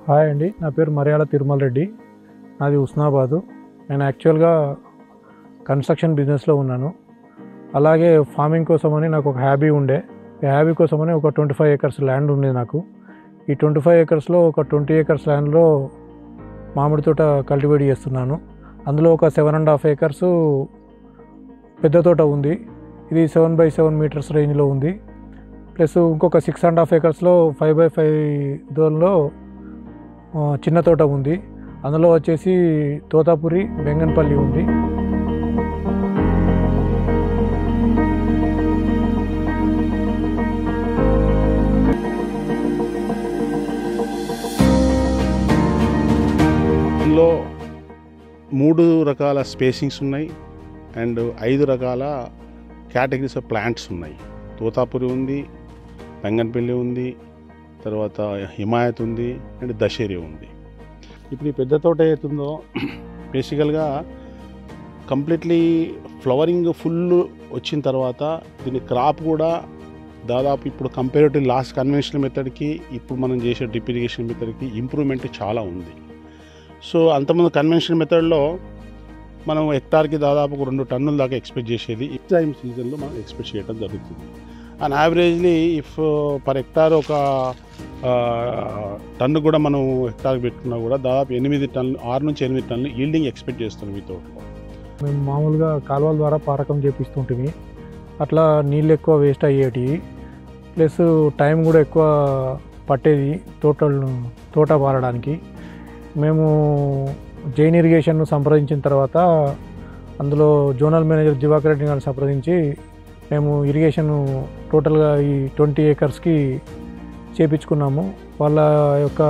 hi అండి నా పేరు మర్యాల తిరుమల రెడ్డి నాది ఉస్నాబాదు నేను యాక్చువల్గా కన్స్ట్రక్షన్ బిజినెస్లో ఉన్నాను అలాగే ఫార్మింగ్ కోసమని నాకు ఒక హ్యాబీ ఉండే ఈ హ్యాబీ కోసమని ఒక ట్వంటీ ఫైవ్ ఏకర్స్ ల్యాండ్ ఉండేది నాకు ఈ ట్వంటీ ఫైవ్ ఏకర్స్లో ఒక ట్వంటీ ఏకర్స్ ల్యాండ్లో మామిడి తోట కల్టివేట్ చేస్తున్నాను అందులో ఒక సెవెన్ అండ్ హాఫ్ ఏకర్స్ పెద్ద తోట ఉంది ఇది సెవెన్ బై సెవెన్ మీటర్స్ రేంజ్లో ఉంది ప్లస్ ఇంకొక సిక్స్ అండ్ హాఫ్ ఏకర్స్లో ఫైవ్ బై ఫైవ్ దూరంలో ఆ, చిన్న తోట ఉంది అందులో వచ్చేసి తోతాపురి బెంగన్పల్లి ఉంది ఇందులో మూడు రకాల స్పేసింగ్స్ ఉన్నాయి అండ్ ఐదు రకాల కేటగిరీస్ ఆఫ్ ప్లాంట్స్ ఉన్నాయి తోతాపురి ఉంది బెంగన్పల్లి ఉంది తర్వాత హిమాయత్ ఉంది అండ్ దశేరి ఉంది ఇప్పుడు ఈ పెద్ద తోట ఏతుందో బేసికల్గా కంప్లీట్లీ ఫ్లవరింగ్ ఫుల్ వచ్చిన తర్వాత దీని క్రాప్ కూడా దాదాపు ఇప్పుడు కంపేరిటివ్ లాస్ట్ కన్వెన్షనల్ మెథడ్కి ఇప్పుడు మనం చేసే డ్రిప్ ఇరిగేషన్ మెథడ్కి ఇంప్రూవ్మెంట్ చాలా ఉంది సో అంతకుముందు కన్వెన్షనల్ మెథడ్లో మనం హెక్టార్కి దాదాపు ఒక రెండు టన్నుల దాకా ఎక్స్పెక్ట్ చేసేది ఈ టైం సీజన్లో మనం ఎక్స్పెక్ట్ చేయడం జరుగుతుంది and averagely if per hectare ఒక ఆ, టన్ను కూడా మనం హెక్టార్కి పెట్టుకున్నా కూడా దాదాపు ఎనిమిది టన్నులు ఆరు నుంచి ఎనిమిది టన్నులు ఈల్డింగ్ ఎక్స్పెక్ట్ చేస్తున్నాం ఈ తోటలో మేము మామూలుగా కాలువల ద్వారా పారకం చేపిస్తుంటిమి అట్లా నీళ్ళు ఎక్కువ వేస్ట్ అయ్యేటివి ప్లస్ టైం కూడా ఎక్కువ పట్టేది తోటలను తోట పారడానికి మేము జైన్ ఇరిగేషన్ను సంప్రదించిన తర్వాత అందులో జోనల్ మేనేజర్ దివాకర్ రెడ్డి గారిని సంప్రదించి మేము ఇరిగేషన్ టోటల్గా ఈ ట్వంటీ ఏకర్స్కి చేపించుకున్నాము వాళ్ళ యొక్క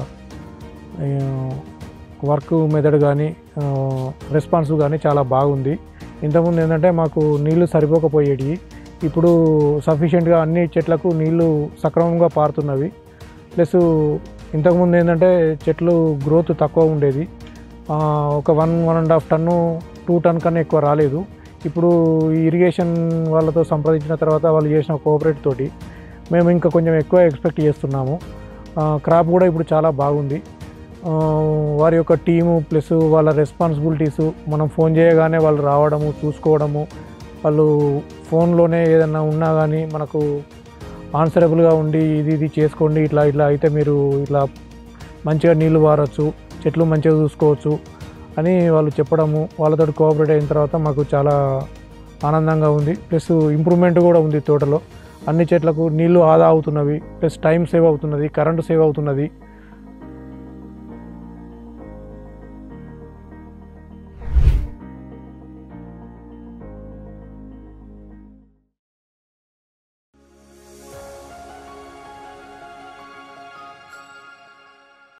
ఆ, వర్క్ మెథడ్ కానీ రెస్పాన్స్ కానీ చాలా బాగుంది ఇంతకుముందు ఏంటంటే మాకు నీళ్లు సరిపోకపోయేవి ఇప్పుడు సఫిషియెంట్గా అన్ని చెట్లకు నీళ్లు సక్రమంగా పారుతున్నవి ప్లస్ ఇంతకుముందు ఏంటంటే చెట్లు గ్రోత్ తక్కువ ఉండేది ఆ, ఒక one one and half ton two ton కన్నా ఎక్కువ రాలేదు ఇప్పుడు ఈ ఇరిగేషన్ వాళ్ళతో సంప్రదించిన తర్వాత వాళ్ళు చేసిన కోఆపరేట్ తోటి మేము ఇంకా కొంచెం ఎక్కువ ఎక్స్పెక్ట్ చేస్తున్నాము క్రాప్ కూడా ఇప్పుడు చాలా బాగుంది ఆ, వారి యొక్క టీము ప్లస్ వాళ్ళ రెస్పాన్సిబిలిటీస్ మనం ఫోన్ చేయగానే వాళ్ళు రావడము చూసుకోవడము వాళ్ళు ఫోన్లోనే ఏదన్నా ఉన్నా కానీ మనకు ఆన్సరబుల్గా ఉండి ఇది ఇది చేసుకోండి ఇట్లా ఇట్లా అయితే మీరు ఇట్లా మంచిగా నీళ్లు వారచ్చు చెట్లు మంచిగా చూసుకోవచ్చు అని వాళ్ళు చెప్పడము వాళ్ళతో కోఆపరేట్ అయిన తర్వాత మాకు చాలా ఆనందంగా ఉంది ప్లస్ ఇంప్రూవ్మెంట్ కూడా ఉంది తోటలో అన్ని చెట్లకు నీళ్లు ఆదా అవుతున్నవి ప్లస్ టైం సేవ్ అవుతున్నది కరెంటు సేవ్ అవుతున్నది